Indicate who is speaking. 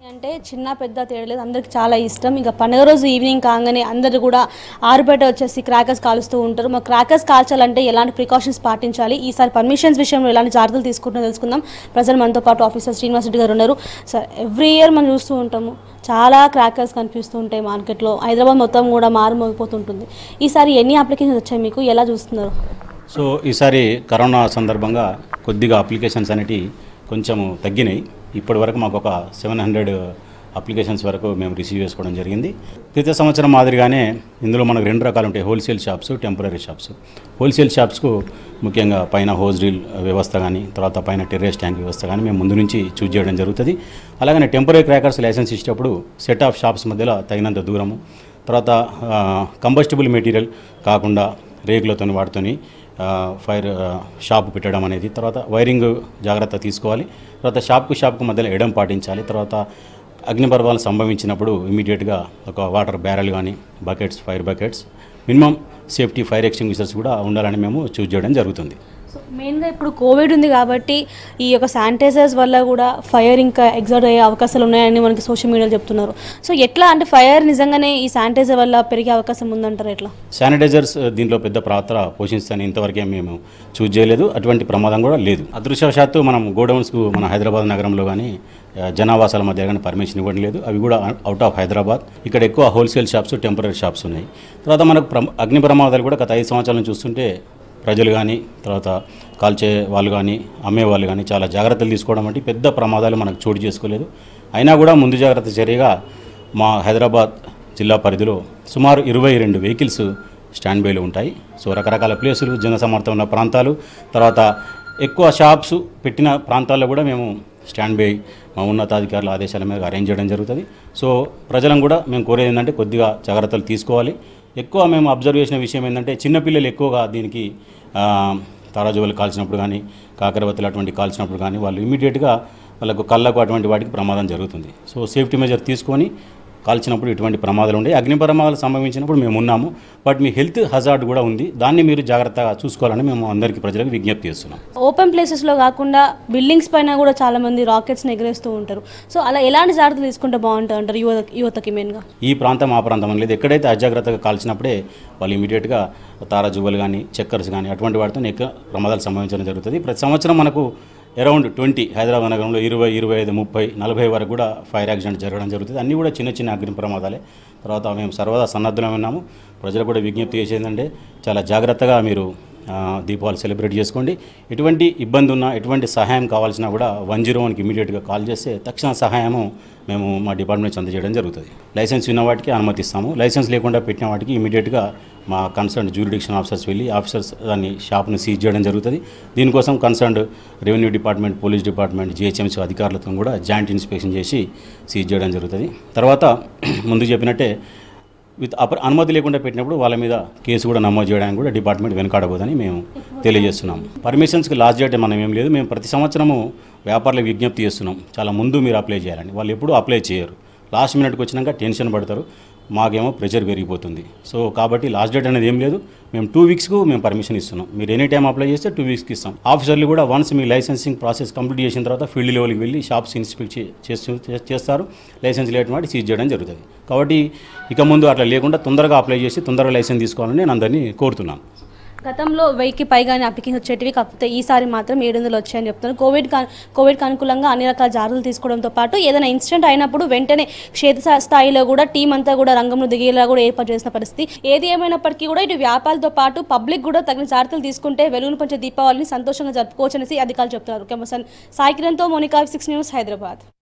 Speaker 1: అంటే చిన్న పెద్ద తేడా లేదు అందరికి చాలా ఇష్టం ఇంకా పండుగ రోజు ఈవినింగ్ కాగానే అందరూ కూడా ఆరుబయట వచ్చేసి క్రాకర్స్ కాలుస్తూ ఉంటారు మా క్రాకర్స్ కాల్చాలంటే ఎలాంటి ప్రికాషన్స్ పాటించాలి ఈసారి పర్మిషన్స్ విషయంలో ఎలాంటి జాగ్రత్తలు తీసుకుంటున్నా తెలుసుకుందాం ప్రజలు మనతో పాటు ఆఫీసర్ శ్రీనివాస్ రెడ్డి గారు ఉన్నారు సార్ ఎవ్రీ ఇయర్ మనం చూస్తూ ఉంటాము చాలా క్రాకర్స్ కనిపిస్తూ ఉంటాయి మార్కెట్లో హైదరాబాద్ మొత్తం కూడా మారుమోగిపోతుంటుంది ఈసారి ఎన్ని అప్లికేషన్స్ వచ్చాయి మీకు ఎలా చూస్తున్నారు
Speaker 2: సో ఈసారి కరోనా సందర్భంగా కొద్దిగా అప్లికేషన్స్ అనేటివి కొంచెము తగ్గినాయి ఇప్పటి వరకు మాకు ఒక సెవెన్ హండ్రెడ్ అప్లికేషన్స్ వరకు మేము రిసీవ్ చేసుకోవడం జరిగింది ప్రతి సంవత్సరం మాదిరిగానే ఇందులో మనకు రెండు రకాలు ఉంటాయి wholesale shops temporary shops wholesale షాప్స్కు ముఖ్యంగా పైన హోజ్ డ్రిల్ వ్యవస్థ కానీ తర్వాత పైన టెర్రస్ ట్యాంక్ వ్యవస్థ కానీ మేము ముందు నుంచి చూజ్ చేయడం జరుగుతుంది అలాగనే టెంపరీ క్రాకర్స్ లైసెన్స్ ఇచ్చేటప్పుడు సెట్ ఆఫ్ షాప్స్ మధ్యలో తగినంత దూరము తర్వాత కంబస్టిబుల్ మెటీరియల్ కాకుండా రేకులతో వాడుతోని ఆ, ఫైర్ ఆ, షాప్ పెట్టడం అనేది తర్వాత వైరింగ్ జాగ్రత్త తీసుకోవాలి తర్వాత షాప్కు షాప్కు మధ్యలో ఎడం పాటించాలి తర్వాత అగ్నిపర్వాలు సంభవించినప్పుడు ఇమీడియట్గా ఒక వాటర్ బ్యారెల్ కానీ buckets fire buckets minimum safety fire extinguishers కూడా ఉండాలని మేము చూజ్ చేయడం జరుగుతుంది
Speaker 1: సో మెయిన్గా ఇప్పుడు కోవిడ్ ఉంది కాబట్టి ఈ యొక్క శానిటైజర్స్ వల్ల కూడా ఫైర్ ఇంకా ఎగ్జాట్ అయ్యే అవకాశాలు ఉన్నాయని మనకి సోషల్ మీడియాలో చెప్తున్నారు సో ఎట్లా అంటే ఫైర్ నిజంగానే ఈ శానిటైజర్ వల్ల పెరిగే అవకాశం ఉందంటారు ఎట్లా
Speaker 2: శానిటైజర్స్ దీంట్లో పెద్ద పాత్ర పోషిస్తాయని ఇంతవరకే మేము చూజ్ చేయలేదు అటువంటి ప్రమాదం కూడా లేదు అదృష్టవశాత్తు మనం గోడౌన్స్కు మన హైదరాబాద్ నగరంలో కానీ ఆ, జనావాసాల మధ్య కానీ పర్మిషన్ ఇవ్వడం లేదు అవి కూడా అవుట్ ఆఫ్ హైదరాబాద్ ఇక్కడ ఎక్కువ హోల్సేల్ షాప్స్ టెంపరీ షాప్స్ ఉన్నాయి తర్వాత మనకు ప్రమ- అగ్ని ప్రమాదాలు కూడా గత ఐదు సంవత్సరాల నుంచి చూస్తుంటే ప్రజలు కానీ తర్వాత కాల్చే వాళ్ళు కానీ అమ్మే వాళ్ళు కానీ చాలా జాగ్రత్తలు తీసుకోవడం వంటి పెద్ద ప్రమాదాలు మనకు చోటు చేసుకోలేదు అయినా కూడా ముందు జాగ్రత్త చర్యగా మా హైదరాబాద్ జిల్లా పరిధిలో సుమారు ఇరవై రెండు వెహికల్స్ స్టాండ్ బైలో ఉంటాయి సో రకరకాల ప్లేసులు జనసమర్థం ఉన్న ప్రాంతాలు తర్వాత ఎక్కువ షాప్స్ పెట్టిన ప్రాంతాల్లో కూడా మేము స్టాండ్ బై మా ఉన్నతాధికారుల ఆదేశాల మీద అరేంజ్ చేయడం జరుగుతుంది సో ప్రజలను కూడా మేము కోరేది ఏంటంటే కొద్దిగా జాగ్రత్తలు తీసుకోవాలి ఎక్కువ మేము అబ్జర్వ్ చేసిన విషయం ఏంటంటే చిన్నపిల్లలు ఎక్కువగా దీనికి ఆ, తారాజువలు కాల్చినప్పుడు కానీ కాకరవత్తలు అటువంటి కాల్చినప్పుడు కానీ వాళ్ళు ఇమీడియట్గా వాళ్ళకు కళ్ళకు అటువంటి వాటికి ప్రమాదం జరుగుతుంది సో సేఫ్టీ మెజర్ తీసుకొని కాల్చినప్పుడు ఇటువంటి ప్రమాదాలు ఉండే అగ్ని ప్రమాదాలు సంభవించినప్పుడు మేము ఉన్నాము బట్ మీ హెల్త్ హజార్డ్ కూడా ఉంది దాన్ని మీరు జాగ్రత్తగా చూసుకోవాలని మేము అందరికీ ప్రజలకు విజ్ఞప్తి చేస్తున్నాం
Speaker 1: ఓపెన్ ప్లేసెస్లో కాకుండా బిల్డింగ్స్ పైన కూడా చాలా మంది రాకెట్స్ని ఎగరేస్తూ ఉంటారు సో అలా ఎలాంటి జాగ్రత్తలు తీసుకుంటే బాగుంటుంది అంటారు యువత యువతకి మెయిన్గా
Speaker 2: ఈ ప్రాంతం ఆ ప్రాంతం అని లేదు ఎక్కడైతే అజాగ్రత్తగా కాల్చినప్పుడే వాళ్ళు ఇమీడియట్గా తారా జువ్వలు కానీ చక్కర్స్ కానీ అటువంటి వాటితో ఎక్కువ ప్రమాదాలు సంభవించడం జరుగుతుంది ప్రతి సంవత్సరం మనకు అరౌండ్ ట్వంటీ హైదరాబాద్ నగరంలో ఇరవై ఇరవై ఐదు ముప్పై నలభై వరకు కూడా ఫైర్ యాక్సిడెంట్ జరగడం జరుగుతుంది అన్నీ కూడా చిన్న చిన్న అగ్ని ప్రమాదాలే తర్వాత మేము సర్వదా సన్నద్ధులం ఉన్నాము ప్రజలకు కూడా విజ్ఞప్తి చేసేదంటే చాలా జాగ్రత్తగా మీరు ఆ, దీపావళి సెలబ్రేట్ చేసుకోండి ఎటువంటి ఇబ్బంది ఉన్నా ఎటువంటి సహాయం కావాల్సినా కూడా వన్ జీరో వన్కి ఇమీడియట్గా కాల్ చేస్తే తక్షణ సహాయము మేము మా డిపార్ట్మెంట్ నుంచి అందజేయడం జరుగుతుంది లైసెన్స్ ఉన్న వాటికి అనుమతిస్తాము లైసెన్స్ లేకుండా పెట్టిన వాటికి ఇమీడియట్గా మా కన్సర్న్ జ్యూరిడిక్షన్ ఆఫీసర్స్ వెళ్ళి ఆఫీసర్స్ దాన్ని షాప్ను సీజ్ చేయడం జరుగుతుంది దీనికోసం concerned revenue department police department GHMC అధికారులతో కూడా జాయింట్ ఇన్స్పెక్షన్ చేసి సీజ్ చేయడం జరుగుతుంది తర్వాత ముందు చెప్పినట్టే విత్ అప అనుమతి లేకుండా పెట్టినప్పుడు వాళ్ళ మీద కేసు కూడా నమోదు చేయడానికి కూడా డిపార్ట్మెంట్ వెనకాడబోదని మేము తెలియజేస్తున్నాం పర్మిషన్స్కి లాస్ట్ డేట్ మనం ఏం లేదు మేము ప్రతి సంవత్సరము వ్యాపారులకు విజ్ఞప్తి చేస్తున్నాం చాలా ముందు మీరు అప్లై చేయాలని వాళ్ళు ఎప్పుడూ అప్లై చేయరు లాస్ట్ మినిట్కి వచ్చినాక టెన్షన్ పడతారు మాకేమో ప్రెషర్ పెరిగిపోతుంది సో కాబట్టి లాస్ట్ డేట్ అనేది ఏం లేదు మేము టూ వీక్స్కు మేము పర్మిషన్ ఇస్తున్నాం మీరు ఎనీ టైం అప్లై చేస్తే టూ వీక్స్కి ఇస్తాం ఆఫీసర్లు కూడా వన్స్ మీ లైసెన్సింగ్ ప్రాసెస్ కంప్లీట్ చేసిన తర్వాత ఫీల్డ్ లెవెల్కి వెళ్ళి షాప్స్ ఇన్స్పెక్ట్ చే- చేస్తూ చే- చేస్తారు లైసెన్స్ లేని వాటి సీజ్ చేయడం జరుగుతుంది కాబట్టి ఇక ముందు అట్లా లేకుండా తొందరగా అప్లై చేసి తొందరగా లైసెన్స్ తీసుకోవాలని నేను అందరినీ కోరుతున్నాను
Speaker 1: గతంలో వెయ్యికి పైగానే అప్లికేషన్ వచ్చేటివి కాకపోతే ఈసారి మాత్రం ఏడు వందలు వచ్చాయని చెప్తున్నారు కోవిడ్ కా కోవిడ్కి అనుకూలంగా అన్ని రకాల జాగ్రత్తలు తీసుకోవడంతో పాటు ఏదైనా ఇన్సిడెంట్ అయినప్పుడు వెంటనే క్షేత్ర స్థాయిలో కూడా టీం అంతా కూడా రంగంలో దిగేలా కూడా ఏర్పాటు చేసిన పరిస్థితి ఏది ఏమైనప్పటికీ కూడా ఇటు వ్యాపారాలతో పాటు పబ్లిక్ కూడా తగిన జాగ్రత్తలు తీసుకుంటే వెలుగును పంచే దీపావళిని సంతోషంగా జరుపుకోవచ్చు అనేసి అధికారులు చెప్తున్నారు కెమసన్ సాయి కిరణ్తో మోనికా సిక్స్ న్యూస్ హైదరాబాద్